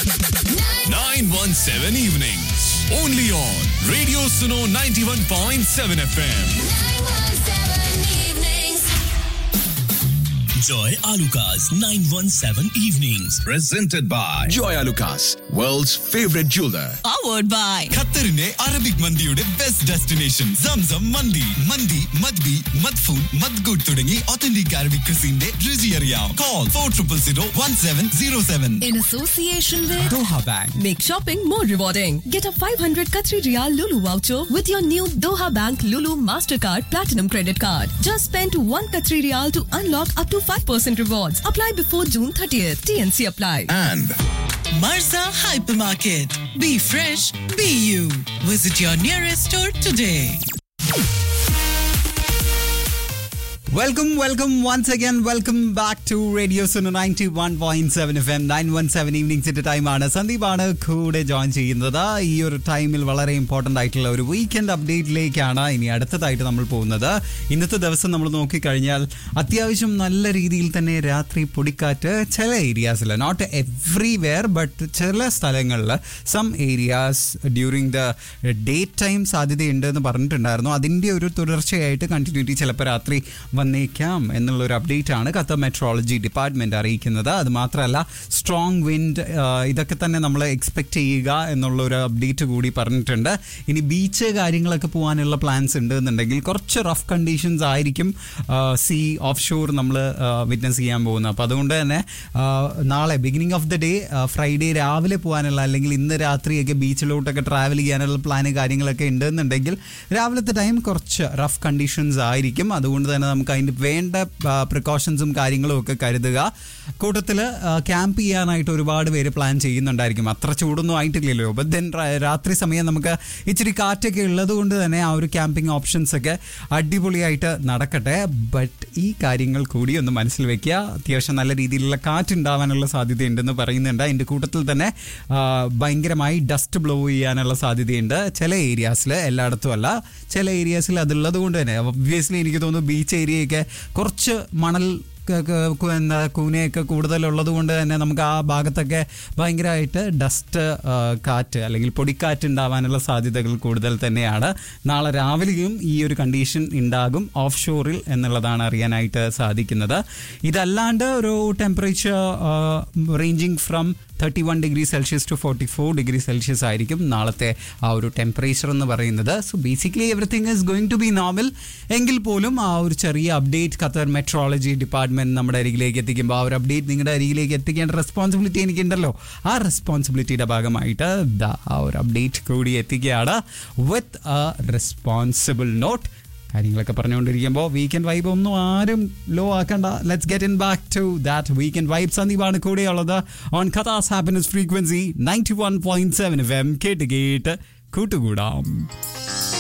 917 evenings. Only on Radio Suno 91.7 FM. Joy Alukas 917 Evenings. Presented by Joy Alukas, world's favorite jeweler. powered by ഖത്തറിന്റെ Arabic മന്തിയുടെ best destination Zamzam മന്തി മന്തി മദ്ബി മദ്ഫൂൻ മദ്ഗുഡ് തുടങ്ങി ഒത്തന്റിക് അറബിക് ക്രിസിന്റെ രുചി അറിയാം call four triple zero one seven zero seven in association with Doha bank Make shopping more rewarding. Get a 500 Qatari Riyal Lulu voucher with your new Doha Bank Lulu Mastercard Platinum Credit Card. Just spend 1 Qatari Riyal to unlock up to 5% rewards. Apply before June 30th. TNC apply. And Marza Hypermarket. Be fresh, be you. Visit your nearest store today. Welcome welcome once again welcome back to radio Suno ninety one point seven F M nine one seven ഈവനിങ്സിന്റെ ടൈമാണ് സന്ദീപാണ് കൂടെ join ചെയ്യുന്നത് ഈ ഒരു ടൈമിൽ വളരെ important ആയിട്ടുള്ള ഒരു വീക്കെൻഡ് അപ്ഡേറ്റിലേക്കാണ് ഇനി അടുത്തതായിട്ട് നമ്മൾ പോകുന്നത് ഇന്നത്തെ ദിവസം നമ്മൾ നോക്കിക്കഴിഞ്ഞാൽ അത്യാവശ്യം നല്ല രീതിയിൽ തന്നെ രാത്രി പൊടിക്കാറ്റ് ചില ഏരിയാസിൽ നോട്ട് എവ്രിവെയർ ബട്ട് ചില സ്ഥലങ്ങളിൽ some areas during the day time സാധ്യതയുണ്ട് എന്ന് പറഞ്ഞിട്ടുണ്ടായിരുന്നു അതിൻ്റെ ഒരു തുടർച്ചയായിട്ട് കണ്ടിന്യൂറ്റി ചിലപ്പോൾ രാത്രി വന്നേക്കാം എന്നുള്ള ഒരു അപ്ഡേറ്റ് ആണ് ഖത്തർ മെട്രോളജി ഡിപ്പാർട്ട്മെന്റ് അറിയിക്കുന്നത് അത് മാത്രമല്ല സ്ട്രോങ് വിൻഡ് ഇതൊക്കെ തന്നെ നമ്മൾ എക്സ്പെക്ട് ചെയ്യുക എന്നുള്ള ഒരു അപ്ഡേറ്റ് കൂടി പറഞ്ഞിട്ടുണ്ട് ഇനി ബീച്ച് കാര്യങ്ങളൊക്കെ പോകാനുള്ള പ്ലാൻസ് ഉണ്ട് എന്നുണ്ടെങ്കിൽ കുറച്ച് റഫ് കണ്ടീഷൻസ് ആയിരിക്കും സീ ഓഫ് ഷോർ നമ്മൾ വിറ്റ്നസ് ചെയ്യാൻ പോകുന്നത് അപ്പോൾ അതുകൊണ്ട് തന്നെ ആ, നാളെ beginning of the day Friday രാവിലെ പോകാനുള്ള അല്ലെങ്കിൽ ഇന്ന് രാത്രിയൊക്കെ ബീച്ചിലോട്ടൊക്കെ ട്രാവൽ ചെയ്യാനുള്ള പ്ലാന് കാര്യങ്ങളൊക്കെ ഉണ്ടെന്നുണ്ടെങ്കിൽ രാവിലത്തെ ടൈം കുറച്ച് റഫ് കണ്ടീഷൻസ് ആയിരിക്കും അതുകൊണ്ട് തന്നെ നമുക്ക് അതിന് വേണ്ട പ്രിക്കോഷൻസും കാര്യങ്ങളും ഒക്കെ കരുതുക കൂട്ടത്തിൽ ക്യാമ്പ് ചെയ്യാനായിട്ട് ഒരുപാട് പേര് പ്ലാൻ ചെയ്യുന്നുണ്ടായിരിക്കും അത്ര ചൂടൊന്നും ആയിട്ടില്ലല്ലോ ബട്ട് ദെൻ രാത്രി സമയം നമുക്ക് ഇച്ചിരി കാറ്റൊക്കെ ഉള്ളത് കൊണ്ട് തന്നെ ആ ഒരു ക്യാമ്പിംഗ് ഓപ്ഷൻസ് ഒക്കെ അടിപൊളിയായിട്ട് നടക്കട്ടെ ബട്ട് ഈ കാര്യങ്ങൾ കൂടി ഒന്ന് മനസ്സിൽ വെക്കുക അത്യാവശ്യം നല്ല രീതിയിലുള്ള കാറ്റുണ്ടാവാനുള്ള സാധ്യതയുണ്ടെന്ന് പറയുന്നുണ്ട് അതിൻ്റെ കൂട്ടത്തിൽ തന്നെ ആ, ഭയങ്കരമായി ഡസ്റ്റ് ബ്ലോ ചെയ്യാനുള്ള സാധ്യതയുണ്ട് ചില ഏരിയാസിൽ എല്ലായിടത്തും അല്ല ചില ഏരിയാസിൽ അതുള്ളത് കൊണ്ട് തന്നെ ഒബ്വിയസ്ലി എനിക്ക് തോന്നുന്നു ബീച്ച് ഏരിയയൊക്കെ കുറച്ച് മണൽ ക- ക- കു- എന്താ കൂനയൊക്കെ കൂടുതലുള്ളത് കൊണ്ട് തന്നെ നമുക്ക് ആ ഭാഗത്തൊക്കെ ഭയങ്കരമായിട്ട് ഡസ്റ്റ് കാറ്റ് അല്ലെങ്കിൽ പൊടിക്കാറ്റ് ഉണ്ടാവാനുള്ള സാധ്യതകൾ കൂടുതൽ തന്നെയാണ് നാളെ രാവിലെയും ഈ ഒരു കണ്ടീഷൻ ഉണ്ടാകും ഓഫ് ഷോറിൽ എന്നുള്ളതാണ് അറിയാനായിട്ട് സാധിക്കുന്നത് ഇതല്ലാണ്ട് ഒരു temperature ranging from thirty one degree Celsius to forty four degree Celsius ആയിരിക്കും നാളത്തെ ആ ഒരു ടെമ്പറേച്ചർ എന്ന് പറയുന്നത് so basically everything is going to be normal എങ്കിൽ പോലും ആ ഒരു ചെറിയ അപ്ഡേറ്റ് ഖത്തർ മെട്രോളജി ഡിപ്പാർട്ട്മെന്റ് നമ്മുടെ അരികിലേക്ക് എത്തിക്കുമ്പോൾ ആ ഒരു അപ്ഡേറ്റ് നിങ്ങളുടെ അരികിലേക്ക് എത്തിക്കേണ്ട റെസ്പോൺസിബിലിറ്റി എനിക്കുണ്ടല്ലോ ആ റെസ്പോൺസിബിലിറ്റിയുടെ ഭാഗമായിട്ട് ദാ ആ ഒരു അപ്ഡേറ്റ് കൂടി എത്തിക്കുകയാണ് വിത്ത് എ റെസ്പോൺസിബിൾ നോട്ട് കാര്യങ്ങളൊക്കെ പറഞ്ഞുകൊണ്ടിരിക്കുമ്പോൾ വീക്കെൻഡ് വൈബ് ഒന്നും ആരും ലോ ആക്കണ്ട let's get in back to that weekend vibe സന്ദീപാണ് കൂടെയുള്ളത് ഓൺ കഥാസ് happiness frequency ninety one point seven F M കേട്ട് കേട്ട് കൂട്ടുകൂടാം